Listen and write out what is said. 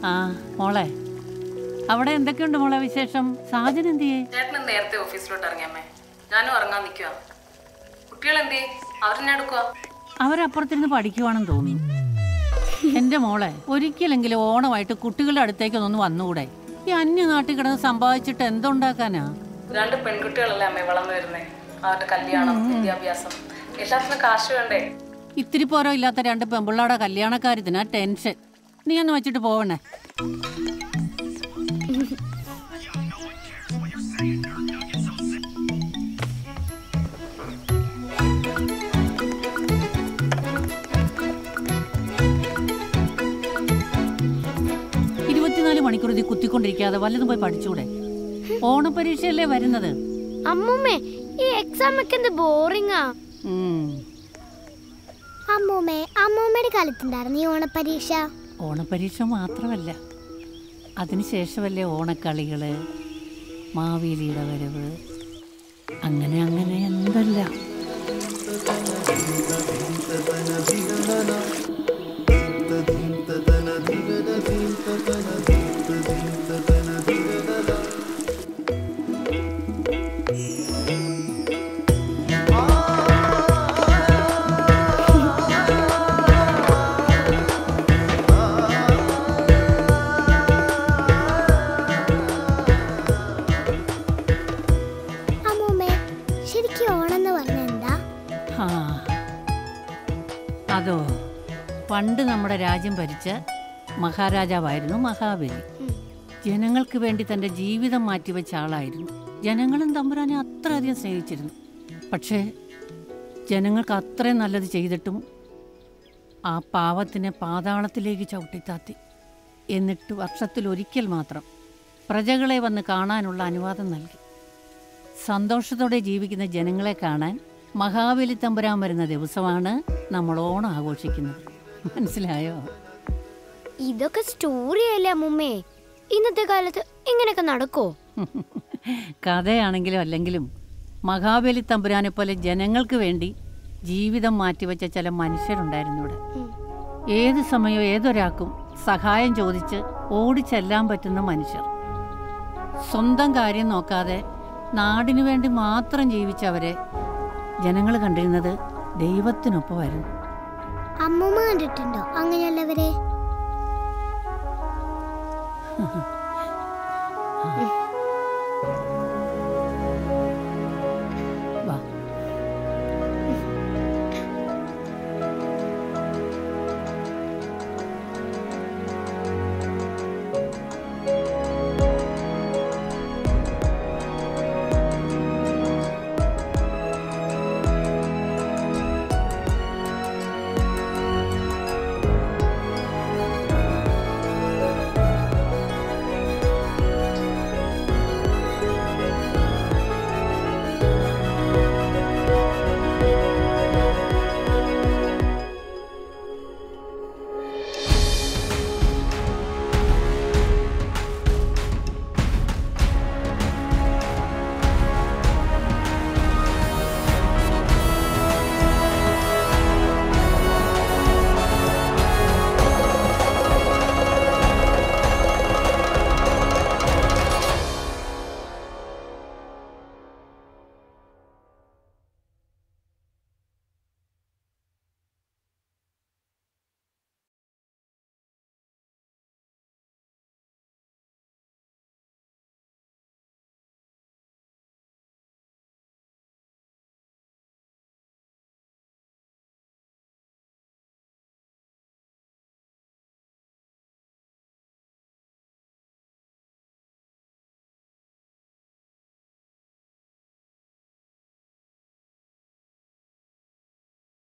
ആ മോളെ അവിടെ എന്തൊക്കെയുണ്ട് മോളെ വിശേഷം സാജൻ എന്ത് ചെയ്യേ ചേട്ടൻ നേരത്തെ ഓഫീസിലോട്ട് ഇറങ്ങിയമ്മേ ഞാനും ഇറങ്ങാൻ നിൽക്കുക കുട്ടികൾ എന്തേ അവരെന്നെ എടുക്കുക അവരപ്പുറത്തിരുന്ന് പഠിക്കുവാണെന്ന് തോന്നുന്നു എന്റെ മോളെ ഒരിക്കലെങ്കിലും ഓണമായിട്ട് കുട്ടികളുടെ അടുത്തേക്കൊന്ന് വന്നുകൂടെ ഈ അന്യ നാട്ടിൽ കിടന്ന് സമ്പാദിച്ചിട്ട് എന്തുണ്ടാക്കാനാ രണ്ട് പെൺകുട്ടികളല്ലേ അമ്മേ വളർന്നു വരുന്നേ അവരുടെ കല്യാണം വിദ്യാഭ്യാസം എല്ലാത്തിനും കാശ് വേണ്ടേ ഇത്തിരി പോരോ ഇല്ലാത്ത രണ്ട് പെമ്പിള്ളാടെ കല്യാണക്കാര്യത്തിനാ ടെൻഷൻ നീ ഒന്ന് വെച്ചിട്ട് പോവണേ ഇരുപത്തിനാല് മണിക്കൂർ ഇത് കുത്തിക്കൊണ്ടിരിക്കാതെ വല്ലതും പോയി പഠിച്ചൂടെ ഓണപരീക്ഷയല്ലേ വരുന്നത് അമ്മൂമ്മേ ഈ എക്സാം ഒക്കെ എന്ത് ബോറിങ്ങാ ഉം. അമ്മൂമ്മേ അമ്മൂമ്മയുടെ കാലത്തുണ്ടായിരുന്നു ഈ ഓണപ്പരീക്ഷ ഓണപരീക്ഷ മാത്രമല്ല അതിനുശേഷമല്ലേ ഓണക്കളികള് മാവേലിയുടെ വരവ് അങ്ങനെ അങ്ങനെ എന്തല്ല അമ്മൂമ്മേ ശരിക്കും ഓണം എന്ന് പറഞ്ഞ എന്താ ആ അതോ പണ്ട് നമ്മുടെ രാജ്യം ഭരിച്ച മഹാരാജാവായിരുന്നു മഹാബലി ജനങ്ങൾക്ക് വേണ്ടി തൻ്റെ ജീവിതം മാറ്റിവെച്ച ആളായിരുന്നു ജനങ്ങളും തമ്പുരാനെ അത്രയധികം സ്നേഹിച്ചിരുന്നു പക്ഷേ ജനങ്ങൾക്ക് അത്രയും നല്ലത് ചെയ്തിട്ടും ആ പാവത്തിനെ പാതാളത്തിലേക്ക് ചവിട്ടിത്താത്തി എന്നിട്ട് വർഷത്തിൽ ഒരിക്കൽ മാത്രം പ്രജകളെ വന്ന് കാണാനുള്ള അനുവാദം നൽകി സന്തോഷത്തോടെ ജീവിക്കുന്ന ജനങ്ങളെ കാണാൻ മഹാബലി തമ്പുരാൻ വരുന്ന ദിവസമാണ് നമ്മൾ ഓണം ആഘോഷിക്കുന്നത് മനസ്സിലായോ ഇതൊക്കെ സ്റ്റോറി അല്ലേ അമ്മൂമ്മേ ഇന്നത്തെ കാലത്ത് ഇങ്ങനെയൊക്കെ നടക്കോ കഥയാണെങ്കിലും അല്ലെങ്കിലും മഹാബലി തമ്പുരാനെ പോലെ ജനങ്ങൾക്ക് വേണ്ടി ജീവിതം മാറ്റിവെച്ച ചില മനുഷ്യരുണ്ടായിരുന്നു ഇവിടെ ഏത് സമയവും ഏതൊരാൾക്കും സഹായം ചോദിച്ച് ഓടിച്ചെല്ലാൻ പറ്റുന്ന മനുഷ്യർ സ്വന്തം കാര്യം നോക്കാതെ നാടിനു വേണ്ടി മാത്രം ജീവിച്ചവരെ ജനങ്ങൾ കണ്ടിരുന്നത് ദൈവത്തിനൊപ്പമായിരുന്നു അമ്മൂമ്മ കണ്ടിട്ടുണ്ടോ അങ്ങനെയുള്ളവരെ